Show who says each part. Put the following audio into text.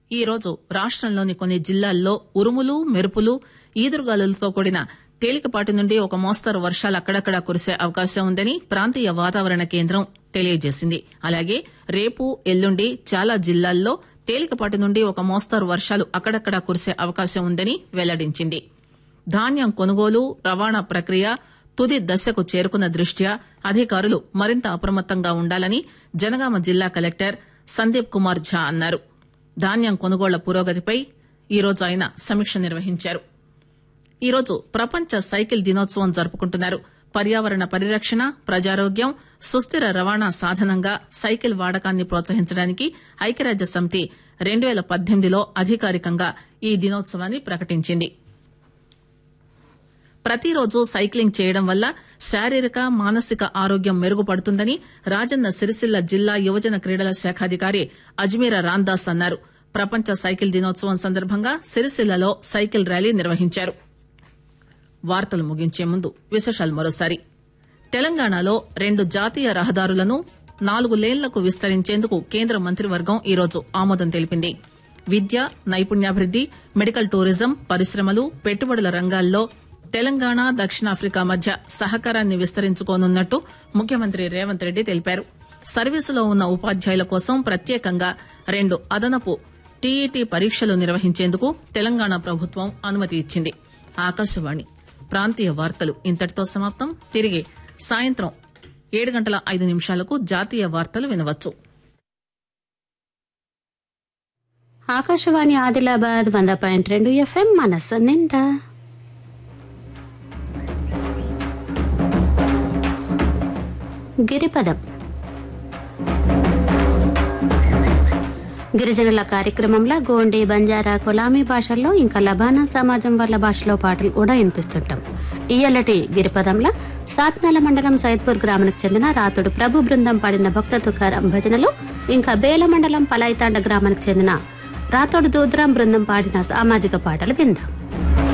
Speaker 1: ఈ రోజు రాష్టంలోని కొన్ని జిల్లాల్లో ఉరుములు మెరుపులు ఈదురుగాలులతో కూడిన తేలికపాటి నుండి ఒక మోస్తరు వర్షాలు అక్కడక్కడా కురిసే అవకాశం ఉందని ప్రాంతీయ వాతావరణ కేంద్రం తెలియజేసింది అలాగే రేపు ఎల్లుండి చాలా జిల్లాల్లో తేలికపాటి నుండి ఒక మోస్తరు వర్షాలు అక్కడక్కడా కురిసే అవకాశం ఉందని వెల్లడించింది ధాన్యం కొనుగోలు రవాణా ప్రక్రియ తుది దశకు చేరుకున్న దృష్ట్యా అధికారులు మరింత అప్రమత్తంగా ఉండాలని జనగామ జిల్లా కలెక్టర్ సందీప్ కుమార్ ఝా అన్నారు ధాన్యం కొనుగోళ్ల పురోగతిపై ఈరోజు ఆయన సమీక్ష నిర్వహించారు ఈరోజు ప్రపంచ సైకిల్ దినోత్సవం జరుపుకుంటున్నారు పర్యావరణ పరిరక్షణ ప్రజారోగ్యం సుస్థిర రవాణా సాధనంగా సైకిల్ వాడకాన్ని ప్రోత్సహించడానికి ఐక్యరాజ్య సమితి రెండు పేల పద్దెనిమిదిలో అధికారికంగా ఈ దినోత్సవాన్ని ప్రకటించింది ప్రతిరోజు సైక్లింగ్ చేయడం వల్ల శారీరక మానసిక ఆరోగ్యం మెరుగుపడుతుందని రాజన్న సిరిసిల్ల జిల్లా యువజన క్రీడల శాఖాధికారి అజ్మీర రాందాస్ అన్నారు ప్రపంచ సైకిల్ దినోత్సవం సందర్భంగా సిరిసిల్లలో సైకిల్ ర్యాలీ నిర్వహించారు వార్తలు ముగించే ముందు విశేషాలు మరోసారి తెలంగాణలో రెండు జాతీయ రహదారులను నాలుగు లేన్లకు విస్తరించేందుకు కేంద్ర మంత్రివర్గం ఈరోజు ఆమోదం తెలిపింది విద్య నైపుణ్యాభివృద్ది మెడికల్ టూరిజం పరిశ్రమలు పెట్టుబడుల రంగాల్లో తెలంగాణ దక్షిణాఫ్రికా మధ్య సహకారాన్ని విస్తరించుకోనున్నట్టు ముఖ్యమంత్రి రేవంత్ రెడ్డి తెలిపారు సర్వీసులో ఉన్న ఉపాధ్యాయుల కోసం ప్రత్యేకంగా రెండు అదనపు టీఈటీ పరీక్షలు నిర్వహించేందుకు తెలంగాణ ప్రభుత్వం అనుమతి ఇచ్చింది ఆకాశవాణి ప్రాంతీయ వార్తలు ఇంతటితో సమాప్తం తిరిగి సాయంత్రం ఏడు గంటల ఐదు నిమిషాలకు జాతీయ వార్తలు వినవచ్చు
Speaker 2: ఆకాశవాణి ఆదిలాబాద్ వంద పాయింట్ రెండు ఎఫ్ఎం మనస్సు నిండా గిరిపదం గిరిజనుల కార్యక్రమంలో గోండి బంజారా కొలామీ భాషల్లో ఇంకా లబానా సమాజం వాళ్ళ భాషలో పాటలు కూడా వినిపిస్తుంటాం ఇయ్యలటి గిరిపదంలో సాత్నాల మండలం సైద్పూర్ గ్రామానికి చెందిన రాతుడు ప్రభు బృందం పాడిన భక్త తుకారం భజనలు ఇంకా బేల మండలం పలాయితాండ గ్రామానికి చెందిన రాతోడు దూద్రాం బృందం పాడిన సామాజిక పాటలు విందాం